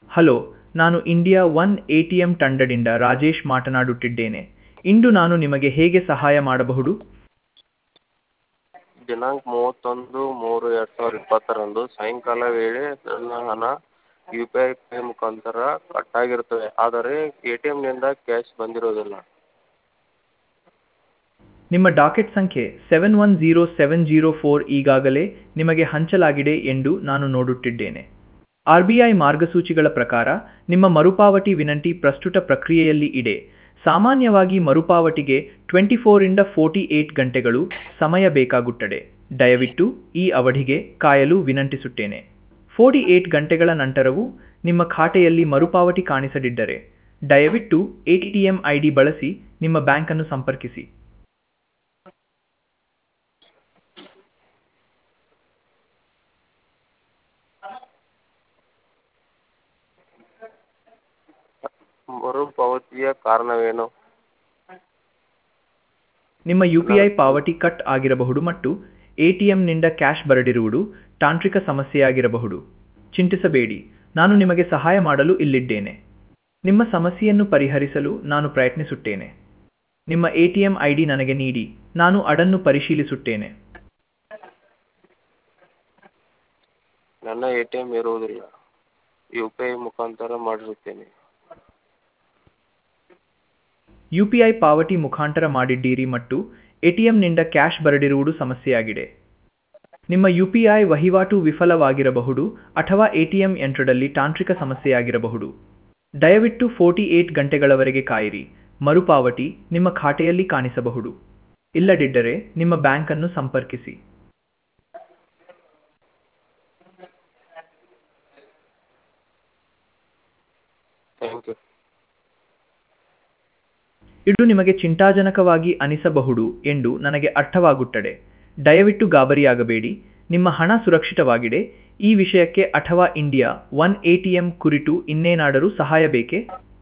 hello ನಾನು India one A T M ತಂಡದಿಂದ ರಾಜೇಶ್ ಮಾತನಾಡುತ್ತಿದ್ದೇನೆ ಇಂದು ನಾನು ನಿಮಗೆ ಹೇಗೆ ಸಹಾಯ ಮಾಡಬಹುದು ದಿನಾಂಕ ಮೂವತ್ತೊಂದು ಮೂರು ಎರಡು ಸಾವಿರದ ಇಪ್ಪತ್ತರಂದು ಸಾಯಂಕಾಲ ವೇಳೆ ನನ್ನ ಹಣ ಯು ಪಿ ಐ ಪೇ ಮುಖಾಂತರ ಕಟ್ಟಾಗಿರುತ್ತದೆ ಆದರೆ ಎ ಟಿ ಎಮ್ನಿಂದ ಕ್ಯಾಶ್ ಬಂದಿರೋದಿಲ್ಲ ನಿಮ್ಮ ಡಾಕೆಟ್ ಸಂಖ್ಯೆ seven one zero seven zero four ಈಗಾಗಲೇ ನಿಮಗೆ ಹಂಚಲಾಗಿದೆ ಎಂದು ನಾನು ನೋಡುತ್ತಿದ್ದೇನೆ ಆರ್ ಬಿ ಐ ಮಾರ್ಗಸೂಚಿಗಳ ಪ್ರಕಾರ ನಿಮ್ಮ ಮರುಪಾವತಿ ವಿನಂತಿ ಪ್ರಸ್ತುತ ಪ್ರಕ್ರಿಯೆಯಲ್ಲಿ ಇದೆ ಸಾಮಾನ್ಯವಾಗಿ ಮರುಪಾವತಿಗೆ ಟ್ವೆಂಟಿ ಫೋರಿಂದ ಫೋರ್ಟಿ ಏಟ್ ಗಂಟೆಗಳು ಸಮಯ ಬೇಕಾಗುತ್ತದೆ ದಯವಿಟ್ಟು ಈ ಅವಧಿಗೆ ಕಾಯಲು ವಿನಂತಿಸುತ್ತೇನೆ ಫೋರ್ಟಿ ಏಟ್ ಗಂಟೆಗಳ ನಂತರವೂ ನಿಮ್ಮ ಖಾತೆಯಲ್ಲಿ ಮರುಪಾವತಿ ಕಾಣಿಸದಿದ್ದರೆ ದಯವಿಟ್ಟು A T M I D ಬಳಸಿ ನಿಮ್ಮ ಬ್ಯಾಂಕನ್ನು ಸಂಪರ್ಕಿಸಿ ಮರುಪಾವತಿಯ ಕಾರಣವೇನು ನಿಮ್ಮ ಯು ಪಿ ಐ ಪಾವತಿ ಕಟ್ ಆಗಿರಬಹುದು ಮತ್ತು ಎ ಟಿ ಎಂನಿಂದ ಕ್ಯಾಶ್ ಬರದಿರುವುದು ತಾಂತ್ರಿಕ ಸಮಸ್ಯೆಯಾಗಿರಬಹುದು ಚಿಂತಿಸಬೇಡಿ ನಾನು ನಿಮಗೆ ಸಹಾಯ ಮಾಡಲು ಇಲ್ಲಿದ್ದೇನೆ ನಿಮ್ಮ ಸಮಸ್ಯೆಯನ್ನು ಪರಿಹರಿಸಲು ನಾನು ಪ್ರಯತ್ನಿಸುತ್ತೇನೆ ನಿಮ್ಮ A T M I D ನನಗೆ ನೀಡಿ ನಾನು ಅದನ್ನು ಪರಿಶೀಲಿಸುತ್ತೇನೆ ನನ್ನ ಎ ಟಿ ಎಮ್ ಇರುವುದಿಲ್ಲ ಯು ಪಿ ಐ ಮುಖಾಂತರ ಮಾಡಿರುತ್ತೇನೆ ಯು ಪಿ ಐ ಪಾವತಿ ಮುಖಾಂತರ ಮಾಡಿದ್ದೀರಿ ಮತ್ತು ಎ ಟಿ ಎಂನಿಂದ ಕ್ಯಾಶ್ ಬರದಿರುವುದು ಸಮಸ್ಯೆಯಾಗಿದೆ ನಿಮ್ಮ ಯು ಪಿ ಐ ವಹಿವಾಟು ವಿಫಲವಾಗಿರಬಹುದು ಅಥವಾ ಎ ಟಿ ಎಂ ಯಂತ್ರದಲ್ಲಿ ತಾಂತ್ರಿಕ ಸಮಸ್ಯೆಯಾಗಿರಬಹುದು ದಯವಿಟ್ಟು ಫೋರ್ಟಿ ಏಟ್ ಗಂಟೆಗಳವರೆಗೆ ಕಾಯಿರಿ ಮರುಪಾವತಿ ನಿಮ್ಮ ಖಾತೆಯಲ್ಲಿ ಕಾಣಿಸಬಹುದು ಇಲ್ಲದಿದ್ದರೆ ನಿಮ್ಮ ಬ್ಯಾಂಕನ್ನು ಸಂಪರ್ಕಿಸಿ ಥ್ಯಾಂಕ್ ಯು ಇದು ನಿಮಗೆ ಚಿಂತಾಜನಕವಾಗಿ ಅನಿಸಬಹುದು ಎಂದು ನನಗೆ ಅರ್ಥವಾಗುತ್ತದೆ ದಯವಿಟ್ಟು ಗಾಬರಿಯಾಗಬೇಡಿ ನಿಮ್ಮ ಹಣ ಸುರಕ್ಷಿತವಾಗಿದೆ ಈ ವಿಷಯಕ್ಕೆ ಅಥವಾ India one A T M ಕುರಿತು ಇನ್ನೇನಾದರೂ ಸಹಾಯ ಬೇಕೇ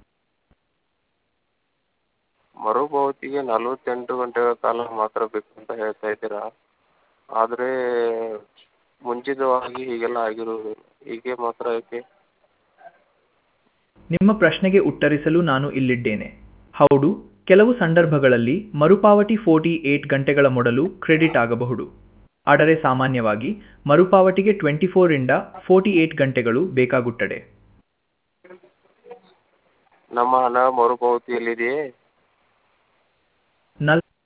ಮರುಪಾವತಿಗೆ ನಲವತ್ತೆಂಟು ಗಂಟೆಗಳ ಕಾಲ ಮಾತ್ರ ಬೇಕು ಅಂತ ಹೇಳ್ತಾ ಇದ್ದೀರಾ ಆದರೆ ಮುಂಚಿತವಾಗಿ ಹೀಗೆಲ್ಲ ಆಗಿರುವುದಿಲ್ಲ ಹೀಗೆ ಮಾತ್ರ ಏಕೆ ನಿಮ್ಮ ಪ್ರಶ್ನೆಗೆ ಉತ್ತರಿಸಲು ನಾನು ಇಲ್ಲಿದ್ದೇನೆ ಹೌದು ಕೆಲವು ಸಂದರ್ಭಗಳಲ್ಲಿ ಮರುಪಾವತಿ ಫೋರ್ಟಿ ಏಟ್ ಗಂಟೆಗಳ ಮೊದಲು ಕ್ರೆಡಿಟ್ ಆಗಬಹುದು ಆದರೆ ಸಾಮಾನ್ಯವಾಗಿ ಮರುಪಾವತಿಗೆ ಟ್ವೆಂಟಿ ಫೋರಿಂದ ಫೋರ್ಟಿ ಏಟ್ ಗಂಟೆಗಳು ಬೇಕಾಗುತ್ತದೆ ನಮ್ಮ ಹಣ ಮರುಪಾವತಿಯಲ್ಲಿದೆಯೇ ನಲ್